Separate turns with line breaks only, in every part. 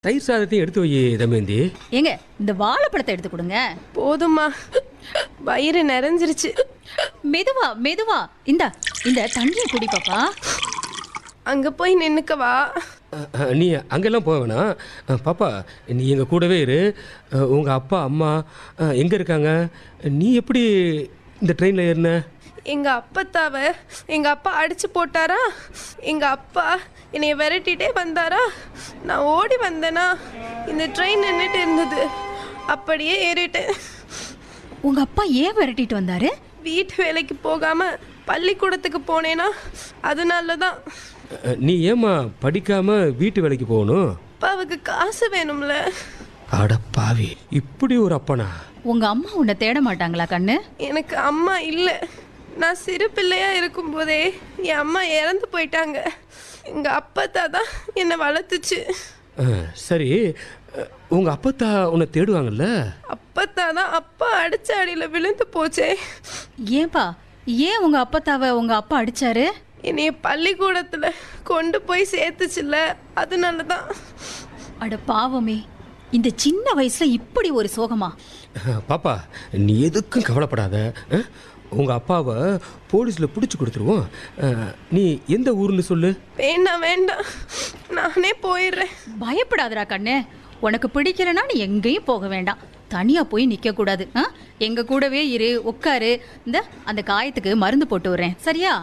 தயிர் சாதத்தையும் எடுத்து வை தமேந்தி
ஏங்க இந்த வாழைப்பழத்தை எடுத்து கொடுங்க
போதும்மா வயிறு நிறைஞ்சிருச்சு
மெதுவா மெதுவா இந்த இந்த தண்ணியை குடி பாப்பா
அங்க போய் நின்னுக்கவா
அஹ், அஹ், நீ அங்கெல்லாம் போக வேணாம் அஹ், பாப்பா நீ எங்கள் கூடவே இரு அஹ், உங்க அப்பா அம்மா அஹ், எங்க இருக்காங்க நீ எப்படி இந்த ட்ரெயினில் ஏறின
எங்க அப்பத்தாவ எங்க அப்பா அடிச்சு போட்டாரா எங்க அப்பா என்னைய விரட்டிட்டே வந்தாரா நான் ஓடி வந்தேனா இந்த ட்ரெயின் நின்றுட்டு இருந்தது அப்படியே ஏறிட்டேன்
உங்க அப்பா ஏன் விரட்டிட்டு வந்தாரு
வீட்டு வேலைக்கு போகாம பள்ளிக்கூடத்துக்கு போனேனா அதனால தான்
அஹ், நீ ஏம்மா படிக்காம வீட்டு வேலைக்கு போகணும்
அப்பாவுக்கு காசு வேணும்ல
அட பாவி இப்படி ஒரு அப்பனா
உங்க அம்மா உன்னை தேட மாட்டாங்களா கண்ணு
எனக்கு அம்மா இல்லை நான் சிறு பிள்ளையா இருக்கும்போதே என் அம்மா இறந்து போயிட்டாங்க எங்க அப்பத்தா தான் என்னை வளர்த்துச்சு
அஹ், சரி அஹ், உங்க அப்பத்தா உன்னை தேடுவாங்கல்ல
அப்பத்தா தான் அப்பா அடிச்ச அடியில விழுந்து போச்சே
ஏன்பா ஏன் உங்க அப்பத்தாவ உங்க அப்பா அடிச்சாரு
என்னைய பள்ளிக்கூடத்துல கொண்டு போய் சேர்த்துச்சுல்ல அதனால தான்
அட பாவமே இந்த சின்ன வயசுல இப்படி ஒரு சோகமா
அஹ், பாப்பா நீ எதுக்கும் கவலைப்படாத அஹ், உங்க அப்பாவை போலீஸில் பிடிச்சி கொடுத்துருவோம் அஹ், நீ எந்த ஊர்னு சொல்லு
வேண்டாம் வேண்டாம் நானே போயிடுறேன்
பயப்படாதடா கண்ணு உனக்கு பிடிக்கலனா நீ எங்கேயும் போக வேண்டாம் தனியா போய் நிக்க கூடாது ஆ? எங்க கூடவே இரு உட்காரு இந்த அந்த காயத்துக்கு மருந்து போட்டு வரேன் சரியா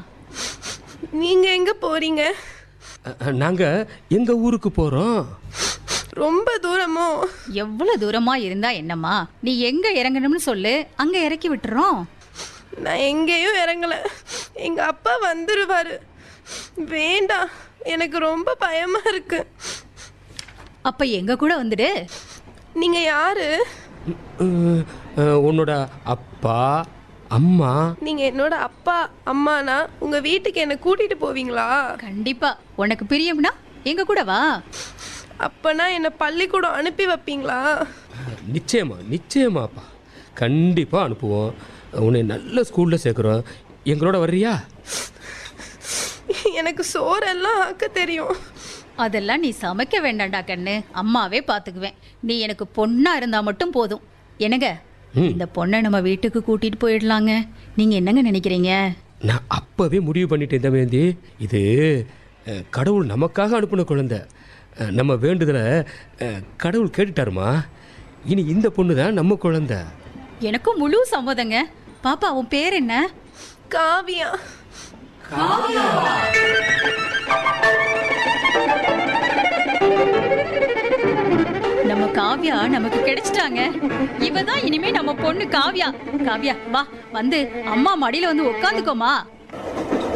நீங்க எங்க போறீங்க
அஹ், நாங்க எங்க ஊருக்கு போறோம்
ரொம்ப தூரமோ
எவ்வளவு தூரமா இருந்தா என்னம்மா நீ எங்க இறங்கணும்னு சொல்லு அங்க இறக்கி விட்டுறோம்
நான் எங்கேயும் இறங்கல எங்க அப்பா வந்துருவாரு வேண்டாம் எனக்கு ரொம்ப பயமா இருக்கு
அப்ப எங்க கூட வந்துடு
நீங்க யாரு
அஹ், அஹ், உன்னோட அப்பா அம்மா
நீங்க என்னோட அப்பா அம்மானா உங்க வீட்டுக்கு என்ன கூட்டிட்டு போவீங்களா
கண்டிப்பா உனக்கு பிரியம்னா எங்க கூட வா
அப்பனா என்ன பள்ளிக்கூடம் அனுப்பி வைப்பீங்களா
அஹ், நிச்சயமா நிச்சயமாப்பா கண்டிப்பாக அனுப்புவோம் உன்னை நல்ல ஸ்கூலில் சேர்க்குறோம் எங்களோட வர்றியா
எனக்கு சோறெல்லாம் ஆக்க தெரியும்
அதெல்லாம் நீ சமைக்க வேண்டாம்டா கண்ணு அம்மாவே பாத்துக்குவேன் நீ எனக்கு பொண்ணா இருந்தா மட்டும் போதும் என்னங்க இந்த பொண்ணை நம்ம வீட்டுக்கு கூட்டிட்டு போயிடலாங்க நீங்க என்னங்க நினைக்கிறீங்க
நான் அப்போவே முடிவு பண்ணிட்டேன் தமேந்தி இது அஹ், கடவுள் நமக்காக அனுப்பின குழந்தை அஹ், நம்ம வேண்டுதலை அஹ், கடவுள் கேட்டுட்டாருமா இனி இந்த பொண்ணு தான் நம்ம குழந்தை
எனக்கும் முழு சம்மதங்க பாப்பா உன் பேர் என்ன
காவியா
நம்ம காவ்யா நமக்கு கிடைச்சிட்டாங்க இவ தான் இனிமே நம்ம பொண்ணு காவ்யா காவ்யா வா வந்து அம்மா மடியில வந்து உட்காந்துக்கோமா